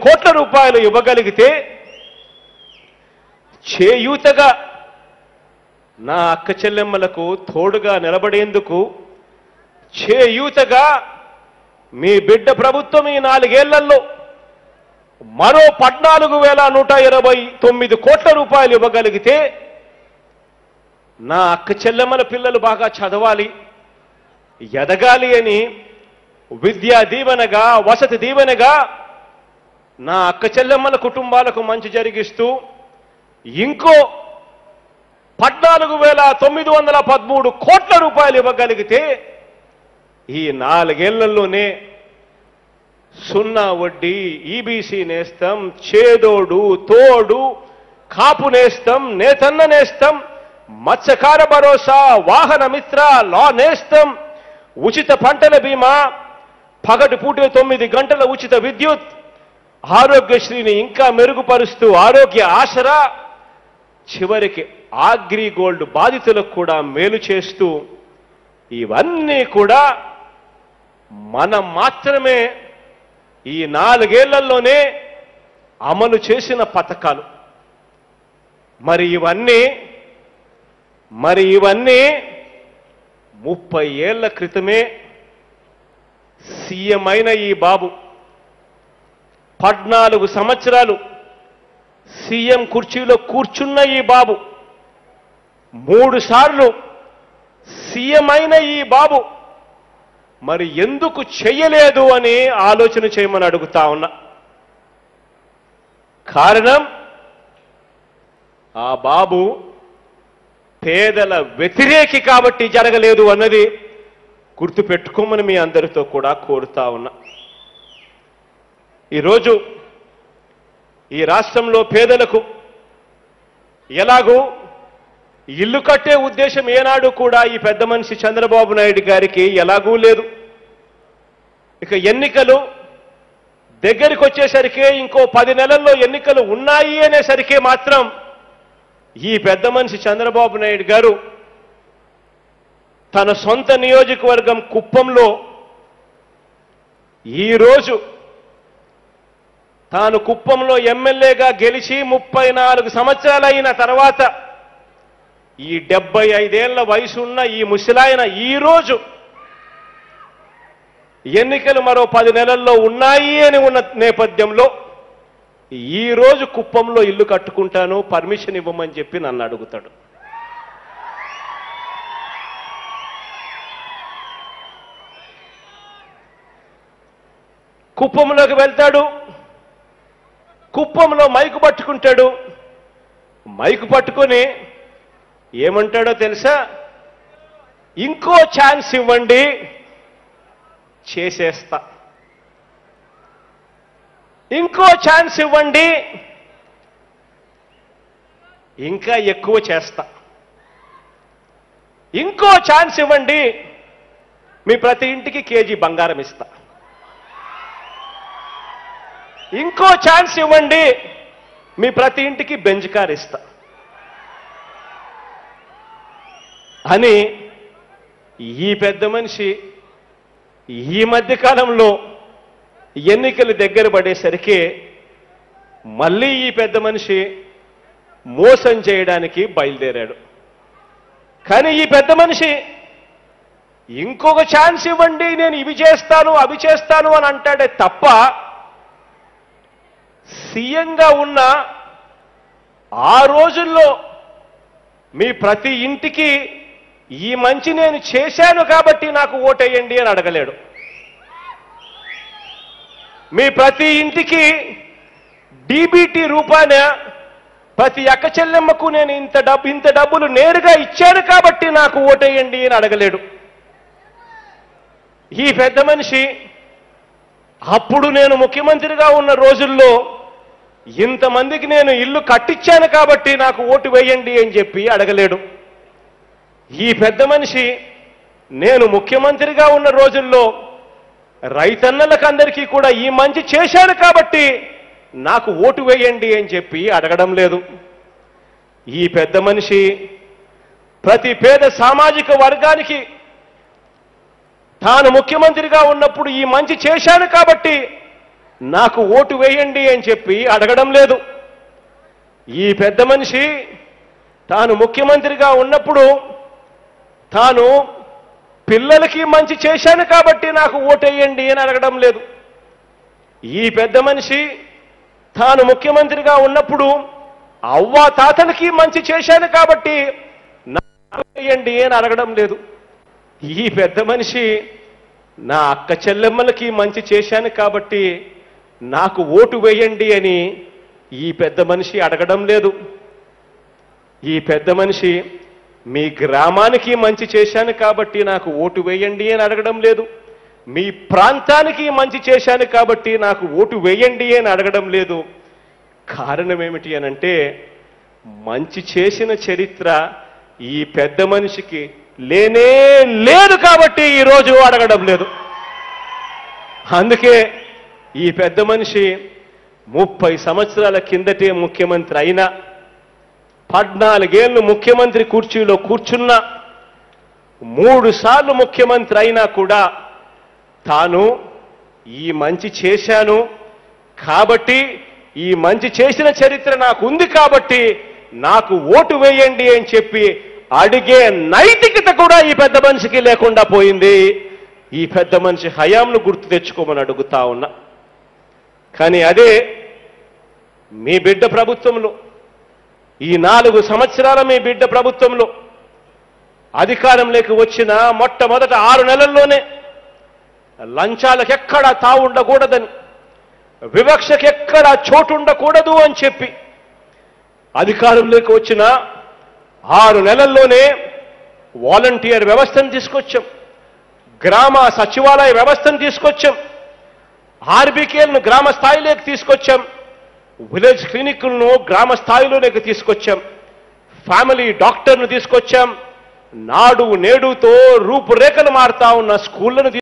కోట్ల రూపాయలు ఇవ్వగలిగితే చేయూతగా నా అక్క చెల్లెమ్మలకు తోడుగా నిలబడేందుకు చేయూతగా మీ బిడ్డ ప్రభుత్వం ఈ నాలుగేళ్లలో మరో పద్నాలుగు వేల నూట ఇరవై తొమ్మిది కోట్ల రూపాయలు ఇవ్వగలిగితే నా అక్క చెల్లెమ్మల పిల్లలు బాగా చదవాలి ఎదగాలి అని విద్యా దీవెనగా వసతి దీవెనగా నా అక్క చెల్లెమ్మల కుటుంబాలకు మంచి జరిగిస్తూ ఇంకో పద్నాలుగు వేల తొమ్మిది వందల పదమూడు కోట్ల రూపాయలు ఇవ్వగలిగితే ఈ నాలుగేళ్లలోనే సున్నా వడ్డీ ఈబీసీ నేస్తం చేదోడు తోడు కాపు నేస్తం నేతన్న నేస్తం మత్స్యకార భరోసా వాహన మిత్ర లా నేస్తం ఉచిత పంటల బీమా పగటి పూట తొమ్మిది గంటల ఉచిత విద్యుత్ ఆరోగ్యశ్రీని ఇంకా మెరుగుపరుస్తూ ఆరోగ్య ఆసరా చివరికి ఆగ్రి గోల్డ్ బాధితులకు కూడా మేలు చేస్తూ ఇవన్నీ కూడా మనం మాత్రమే ఈ నాలుగేళ్లలోనే అమలు చేసిన పథకాలు మరి ఇవన్నీ మరి ఇవన్నీ ముప్పై ఏళ్ల క్రితమే సీఎం అయిన ఈ బాబు పద్నాలుగు సంవత్సరాలు సీఎం కుర్చీలో కూర్చున్న ఈ బాబు మూడు సార్లు సీఎం అయిన ఈ బాబు మరి ఎందుకు చెయ్యలేదు అని ఆలోచన చేయమని అడుగుతా ఉన్నా కారణం ఆ బాబు పేదల వ్యతిరేకి కాబట్టి జరగలేదు అన్నది గుర్తుపెట్టుకోమని మీ అందరితో కూడా కోరుతా ఉన్నా ఈరోజు ఈ రాష్ట్రంలో పేదలకు ఎలాగూ ఇల్లు కట్టే ఉద్దేశం ఏనాడు కూడా ఈ పెద్ద మనిషి చంద్రబాబు నాయుడు గారికి ఎలాగూ లేదు ఇక ఎన్నికలు దగ్గరికి వచ్చేసరికి ఇంకో పది నెలల్లో ఎన్నికలు ఉన్నాయి అనేసరికి మాత్రం ఈ పెద్ద మనిషి చంద్రబాబు నాయుడు గారు తన సొంత నియోజకవర్గం కుప్పంలో ఈరోజు తాను కుప్పంలో ఎమ్మెల్యేగా గెలిచి ముప్పై నాలుగు సంవత్సరాలైన తర్వాత ఈ డెబ్బై ఐదేళ్ల వయసున్న ఈ ముసలాయన ఈ రోజు ఎన్నికలు మరో పది నెలల్లో ఉన్నాయి అని ఉన్న నేపథ్యంలో ఈ రోజు కుప్పంలో ఇల్లు కట్టుకుంటాను పర్మిషన్ ఇవ్వమని చెప్పి నన్ను అడుగుతాడు కుప్పంలోకి వెళ్తాడు కుప్పంలో మైకు పట్టుకుంటాడు మైకు పట్టుకొని ఏమంటాడో తెలుసా ఇంకో ఛాన్స్ ఇవ్వండి చేసేస్తా ఇంకో ఛాన్స్ ఇవ్వండి ఇంకా ఎక్కువ చేస్తా ఇంకో ఛాన్స్ ఇవ్వండి మీ ప్రతి ఇంటికి కేజీ బంగారం ఇస్తా ఇంకో ఛాన్స్ ఇవ్వండి మీ ప్రతి ఇంటికి బెంజ్ కార్ ఇస్తా అని ఈ పెద్ద మనిషి ఈ మధ్య కాలంలో ఎన్నికలు దగ్గర పడేసరికి మళ్ళీ ఈ పెద్ద మనిషి మోసం చేయడానికి బయలుదేరాడు కానీ ఈ పెద్ద మనిషి ఇంకొక ఛాన్స్ ఇవ్వండి నేను ఇవి చేస్తాను అవి చేస్తాను అని అంటాడే తప్ప సీఎంగా ఉన్న ఆ రోజుల్లో మీ ప్రతి ఇంటికి ఈ మంచి నేను చేశాను కాబట్టి నాకు ఓటేయండి అని అడగలేడు మీ ప్రతి ఇంటికి డీబీటీ రూపాన ప్రతి అక్క చెల్లెమ్మకు నేను ఇంత డబ్బు ఇంత డబ్బులు నేరుగా ఇచ్చాను కాబట్టి నాకు ఓటేయండి అని అడగలేడు ఈ పెద్ద మనిషి అప్పుడు నేను ముఖ్యమంత్రిగా ఉన్న రోజుల్లో ఇంతమందికి నేను ఇల్లు కట్టించాను కాబట్టి నాకు ఓటు వేయండి అని చెప్పి అడగలేడు ఈ పెద్ద మనిషి నేను ముఖ్యమంత్రిగా ఉన్న రోజుల్లో రైతన్నలకు అందరికీ కూడా ఈ మంచి చేశాను కాబట్టి నాకు ఓటు వేయండి అని చెప్పి అడగడం లేదు ఈ పెద్ద మనిషి ప్రతి పేద సామాజిక వర్గానికి తాను ముఖ్యమంత్రిగా ఉన్నప్పుడు ఈ మంచి చేశాను కాబట్టి నాకు ఓటు వేయండి అని చెప్పి అడగడం లేదు ఈ పెద్ద మనిషి తాను ముఖ్యమంత్రిగా ఉన్నప్పుడు తాను పిల్లలకి మంచి చేశాను కాబట్టి నాకు ఓటేయండి అని అడగడం లేదు ఈ పెద్ద మనిషి తాను ముఖ్యమంత్రిగా ఉన్నప్పుడు అవ్వ తాతలకి మంచి చేశాను కాబట్టి నాకు వేయండి అని అడగడం లేదు ఈ పెద్ద మనిషి నా అక్క చెల్లెమ్మలకి మంచి చేశాను కాబట్టి నాకు ఓటు వేయండి అని ఈ పెద్ద మనిషి అడగడం లేదు ఈ పెద్ద మనిషి మీ గ్రామానికి మంచి చేశాను కాబట్టి నాకు ఓటు వేయండి అని అడగడం లేదు మీ ప్రాంతానికి మంచి చేశాను కాబట్టి నాకు ఓటు వేయండి అని అడగడం లేదు కారణం ఏమిటి అనంటే మంచి చేసిన చరిత్ర ఈ పెద్ద మనిషికి లేనే లేదు కాబట్టి ఈరోజు అడగడం లేదు అందుకే ఈ పెద్ద మనిషి ముప్పై సంవత్సరాల కిందటే ముఖ్యమంత్రి అయినా పద్నాలుగేళ్లు ముఖ్యమంత్రి కుర్చీలో కూర్చున్నా మూడు సార్లు ముఖ్యమంత్రి అయినా కూడా తాను ఈ మంచి చేశాను కాబట్టి ఈ మంచి చేసిన చరిత్ర నాకు ఉంది కాబట్టి నాకు ఓటు వేయండి అని చెప్పి అడిగే నైతికత కూడా ఈ పెద్ద మనిషికి లేకుండా పోయింది ఈ పెద్ద మనిషి హయాంను గుర్తు తెచ్చుకోమని అడుగుతా ఉన్నా కానీ అదే మీ బిడ్డ ప్రభుత్వంలో ఈ నాలుగు సంవత్సరాల మీ బిడ్డ ప్రభుత్వంలో అధికారంలోకి వచ్చిన మొట్టమొదట ఆరు నెలల్లోనే లంచాలకెక్కడా తావు ఉండకూడదని వివక్షకెక్కడా చోటు ఉండకూడదు అని చెప్పి అధికారంలోకి వచ్చిన ఆరు నెలల్లోనే వాలంటీర్ వ్యవస్థను తీసుకొచ్చాం గ్రామ సచివాలయ వ్యవస్థను తీసుకొచ్చాం ఆర్బీకేలను గ్రామ స్థాయిలోకి తీసుకొచ్చాం విలేజ్ క్లినిక్లను గ్రామ స్థాయిలోనికి తీసుకొచ్చాం ఫ్యామిలీ డాక్టర్ను తీసుకొచ్చాం నాడు నేడుతో రూపురేఖలు మారుతా ఉన్న స్కూళ్లను